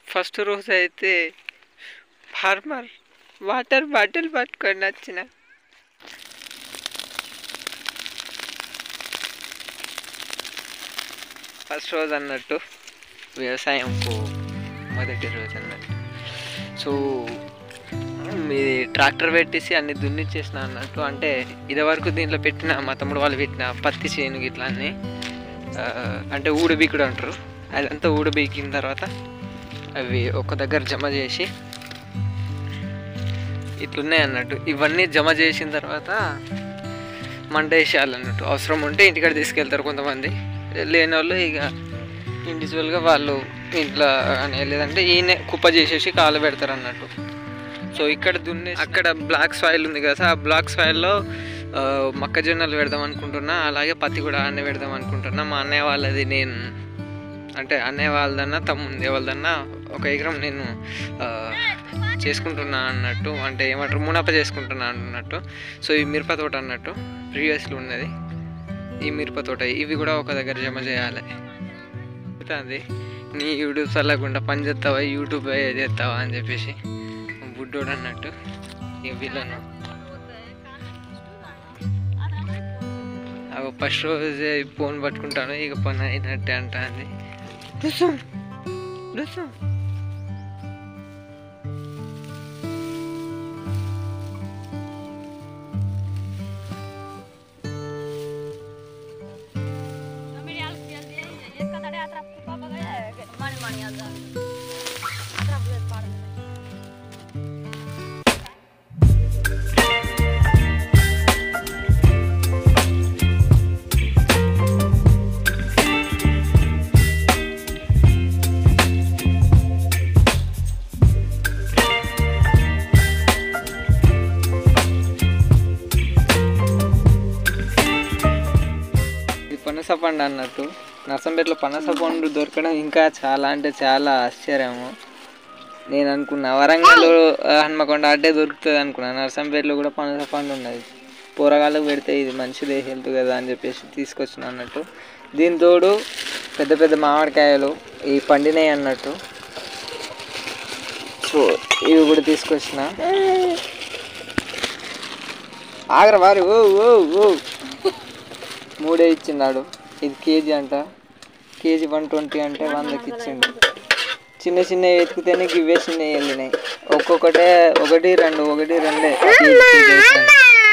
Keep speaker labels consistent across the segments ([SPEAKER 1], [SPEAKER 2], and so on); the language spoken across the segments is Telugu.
[SPEAKER 1] ఫస్ట్ రోజు అయితే ఫార్మర్ వాటర్ బాటిల్ పట్టుకొని వచ్చిన ఫస్ట్ రోజు అన్నట్టు వ్యవసాయం మొదటి రోజు అన్నట్టు సో మీది ట్రాక్టర్ పెట్టేసి అన్ని దున్నిచ్చేసిన అన్నట్టు అంటే ఇదివరకు దీంట్లో పెట్టిన మా తమ్ముడు వాళ్ళు పెట్టిన పత్తి చేను గిట్లా అన్ని ఆ, అంటే ఊడబీకుడు అంటారు అదంతా ఊడబీకిన తర్వాత అవి ఒక దగ్గర జమ చేసి ఇట్లున్నాయి అన్నట్టు ఇవన్నీ జమ చేసిన తర్వాత మంట వేసేయాలన్నట్టు అవసరం ఉంటే ఇంటికాడ తీసుకెళ్తారు కొంతమంది లేని వాళ్ళు ఇక ఇండివిజువల్గా వాళ్ళు ఇంట్లో అని లేదంటే ఈయనే కుప్ప చేసేసి కాలు పెడతారు అన్నట్టు సో ఇక్కడ దున్నే అక్కడ బ్లాక్ సాయిల్ ఉంది కదా ఆ బ్లాక్ సాయిల్లో మొక్కజొన్నలు పెడదాం అనుకుంటున్నా అలాగే పత్తి కూడా అన్నీ పెడదాం అనుకుంటున్నా మా అన్నయ్య వాళ్ళది నేను అంటే అన్నయ్య వాళ్ళదన్నా తమ్ముంది వాళ్ళదన్నా ఒక ఎకరం నేను ఆ, చేసుకుంటున్నా అన్నట్టు అంటే ఏమంటారు మునప చేసుకుంటున్నా అన్నట్టు సో ఈ మిరప తోట అన్నట్టు ప్రీవియస్లో ఉన్నది ఈ మిరప తోట ఇవి కూడా ఒక దగ్గర జమ చేయాలి అది నీ యూట్యూబ్ చల్లకుండా పని చేస్తావా యూట్యూబ్ చేస్తావా అని చెప్పేసి బుడ్డోడు అన్నట్టు ఈ వీళ్ళను అవి ఫస్ట్ రోజే ఫోన్ పట్టుకుంటాను ఇక పని అయినట్టే అంటుంది రుసం రుసం ఇది పనస పండు అన్నట్టు నర్సంపేటలో పనస పండు దొరకడం ఇంకా చాలా అంటే చాలా ఆశ్చర్యము నేను అనుకున్నా వరంగల్ ఆ, హన్మకొండ అడ్డే దొరుకుతుంది అనుకున్నా నర్సంపేటలో కూడా పనస పండు ఉన్నది కూరగాయలకు పెడితే ఇది మంచిదే హెల్త్ కదా అని చెప్పేసి తీసుకొచ్చిన అన్నట్టు దీని తోడు పెద్ద పెద్ద మామిడికాయలు ఈ పండినాయి అన్నట్టు సో ఇవి కూడా తీసుకొచ్చిన ఆగరా వారి ఓ ఓ ఓ మూడే ఇచ్చిన్నాడు ఇది కేజీ అంట కేజీ వన్ ట్వంటీ అంటే వందకి ఇచ్చిండు చిన్న చిన్న ఎతికితేనే ఇవే చిన్న వెళ్ళినాయి ఒక్కొక్కటే ఒకటి రెండు ఒకటి రెండే కేజీ కేజీ వేసిండు.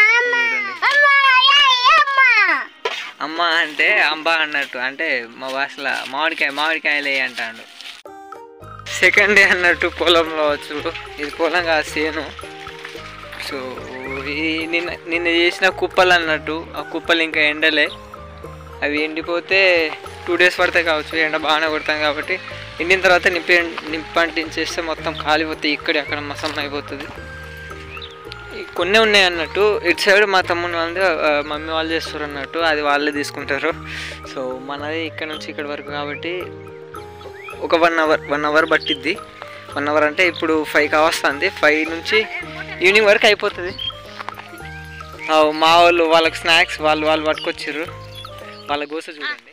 [SPEAKER 1] అమ్మ అంటే అంబ అన్నట్టు అంటే మా భాషలో మామిడికాయ మామిడికాయలే అంటాడు సెకండ్ డే అన్నట్టు పొలంలో వచ్చు ఇది పొలం కాదు సేను సో ఈ నిన్న నిన్న చేసిన కుప్పలు అన్నట్టు ఆ కుప్పలు ఇంకా ఎండలే అవి ఎండిపోతే టూ డేస్ పడతాయి కావచ్చు ఎండ బాగానే కొడతాం కాబట్టి ఎండిన తర్వాత నింపి నింపంటించేస్తే మొత్తం కాలిపోతే ఇక్కడ అక్కడ మసం అయిపోతుంది ఈ కొన్ని ఉన్నాయి అన్నట్టు ఇటు సైడ్ మా తమ్ముని వాళ్ళు ఆ, మమ్మీ వాళ్ళు చేస్తారు అన్నట్టు అది వాళ్ళే తీసుకుంటారు సో మనది ఇక్కడ నుంచి ఇక్కడ వరకు కాబట్టి ఒక వన్ అవర్ వన్ అవర్ పట్టిద్ది వన్ అవర్ అంటే ఇప్పుడు ఫైవ్ కావస్తుంది ఫైవ్ నుంచి ఈవినింగ్ వరకు అయిపోతుంది ఆ, మా వాళ్ళు వాళ్ళకి స్నాక్స్ వాళ్ళు వాళ్ళు పట్టుకొచ్చారు వాళ్ళ గోస చూడండి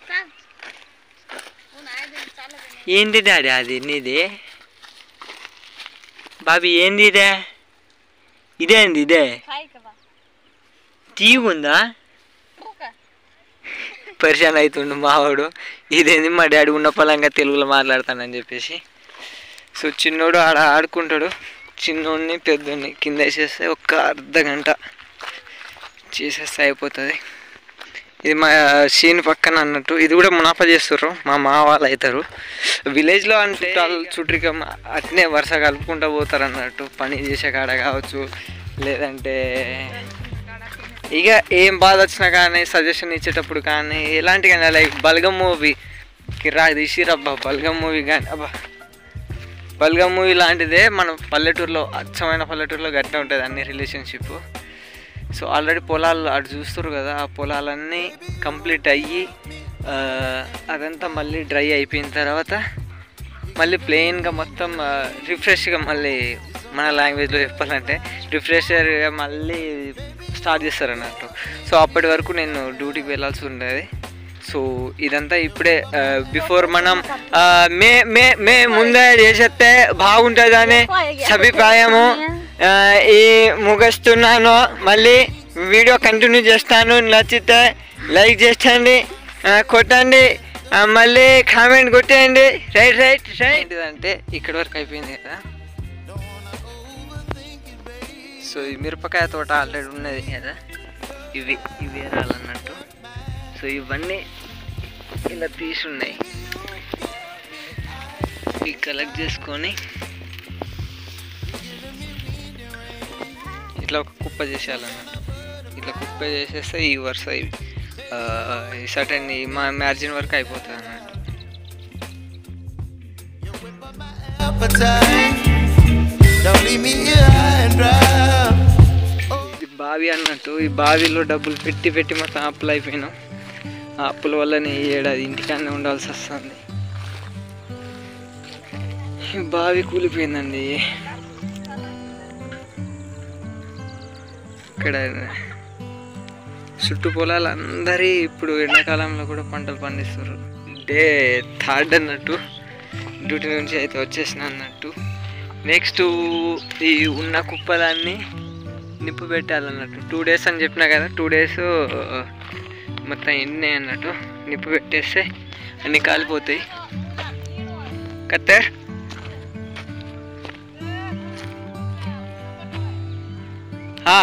[SPEAKER 1] ఏంది డాడీ అది నీది బాబీ ఏంది ఇదే ఇదేంది ఇదే తీగుందా పరిశాన్ అవుతుండు మావాడు ఇదేంది మా డాడీ ఉన్న పొలంగా తెలుగులో మాట్లాడతానని చెప్పేసి సో చిన్నోడు ఆడ ఆడుకుంటాడు చిన్నోడిని పెద్దోడిని కింద వేసేస్తే ఒక్క అర్ధ గంట చేసేస్తే అయిపోతుంది ఇది మా సీన్ పక్కన అన్నట్టు ఇది కూడా మునాఫా చేస్తారు మా మా వాళ్ళు అవుతారు విలేజ్లో అంటే వాళ్ళు చుట్రికం అట్నే వరుస కలుపుకుంటూ పోతారు అన్నట్టు పని చేసే కాడ కావచ్చు లేదంటే ఇక ఏం బాధ వచ్చినా కానీ సజెషన్ ఇచ్చేటప్పుడు కానీ ఎలాంటి కానీ లైక్ బల్గం మూవీ కిరాక్ తీసిరబ్బా బల్గం మూవీ కానీ అబ్బా బల్గం మూవీ లాంటిదే మన పల్లెటూరులో అచ్చమైన పల్లెటూరులో గట్టిన ఉంటుంది అన్ని రిలేషన్షిప్ సో ఆల్రెడీ పొలాలు అటు చూస్తారు కదా ఆ పొలాలన్నీ కంప్లీట్ అయ్యి ఆ, అదంతా మళ్ళీ డ్రై అయిపోయిన తర్వాత మళ్ళీ ప్లెయిన్గా మొత్తం రిఫ్రెష్గా మళ్ళీ మన లాంగ్వేజ్లో చెప్పాలంటే రిఫ్రెషర్గా మళ్ళీ స్టార్ట్ చేస్తారు అన్నట్టు సో అప్పటి వరకు నేను డ్యూటీకి వెళ్ళాల్సి ఉండేది సో ఇదంతా ఇప్పుడే బిఫోర్ మనం ఆ, మే మే మే ముందే చేసేస్తే బాగుంటుందని అభిప్రాయము ఆ, ఈ ముగిస్తున్నాను మళ్ళీ వీడియో కంటిన్యూ చేస్తాను నచ్చితే లైక్ చేయండి ఆ, కొట్టండి ఆ, మళ్ళీ కామెంట్ కొట్టేయండి రైట్ రైట్ రైట్ అంటే ఇక్కడ వరకు అయిపోయింది కదా సో ఈ మిరపకాయ తోట ఆల్రెడీ ఉన్నది కదా ఇవి ఇవి రాలన్నట్టు సో ఇవన్నీ ఇలా తీసి ఉన్నాయి ఇవి కలెక్ట్ చేసుకొని ఇట్లా ఒక కుప్ప చేసేయాలన్నట్టు ఇట్లా కుప్ప చేసేస్తే ఈ వరుస ఇవి ఆ, ఈ సటన్ ఈ మా మ్యార్జిన్ వరకు అయిపోతుంది అన్నట్టు
[SPEAKER 2] appetite. Don't leave me here high and dry.
[SPEAKER 1] ఇది బావి అన్నట్టు ఈ బావిలో డబ్బులు పెట్టి పెట్టి మొత్తం అప్పులు అయిపోయినాం ఆ అప్పుల వల్లనే ఈ ఏడాది ఇంటికాడనే ఉండాల్సి వస్తుంది ఈ బావి కూలిపోయిందండి ఇక్కడ చుట్టు పొలాలు అందరి ఇప్పుడు ఎండాకాలంలో కూడా పంటలు పండిస్తారు డే థర్డ్ అన్నట్టు డ్యూటీ నుంచి అయితే వచ్చేసిన అన్నట్టు నెక్స్ట్ ఈ ఉన్న కుప్పలన్నీ నిప్పు పెట్టాలన్నట్టు టూ డేస్ అని చెప్పినా కదా టూ డేస్ మొత్తం ఎన్ని అన్నట్టు నిప్పు పెట్టేస్తే అన్నీ కాలిపోతాయి కత్తర్ हाँ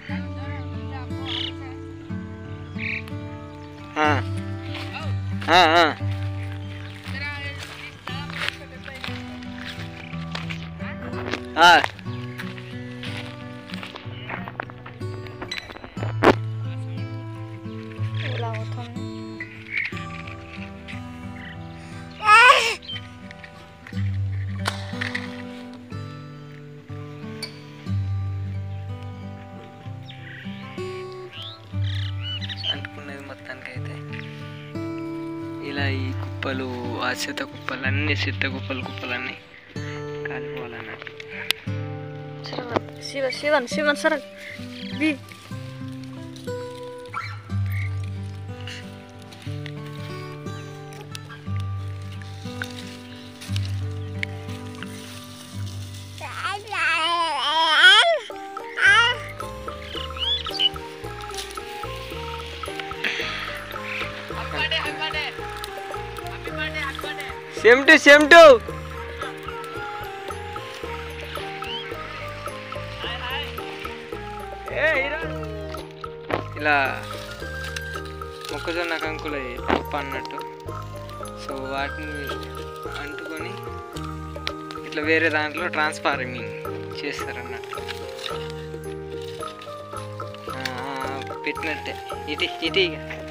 [SPEAKER 1] हाँ हाँ हाँ हाँ అనుకున్నది మొత్తానికి అయితే ఇలా ఈ కుప్పలు ఆ చెత్త కుప్పలు అన్ని చెత్త కుప్పలు కుప్పలన్నీ కాలిపోవాలన్నట్టు
[SPEAKER 3] శివ శివన్ శివన్ సర వి
[SPEAKER 1] సేమ్ టు సేమ్ టు ఇలా మొక్కజొన్న కంకులు పప్పు అన్నట్టు సో వాటిని అంటుకొని ఇట్లా వేరే దాంట్లో ట్రాన్స్ఫార్మింగ్ చేస్తారన్నట్టు ఆ, ఆ, పెట్టినట్టే ఇటు ఇటు ఇక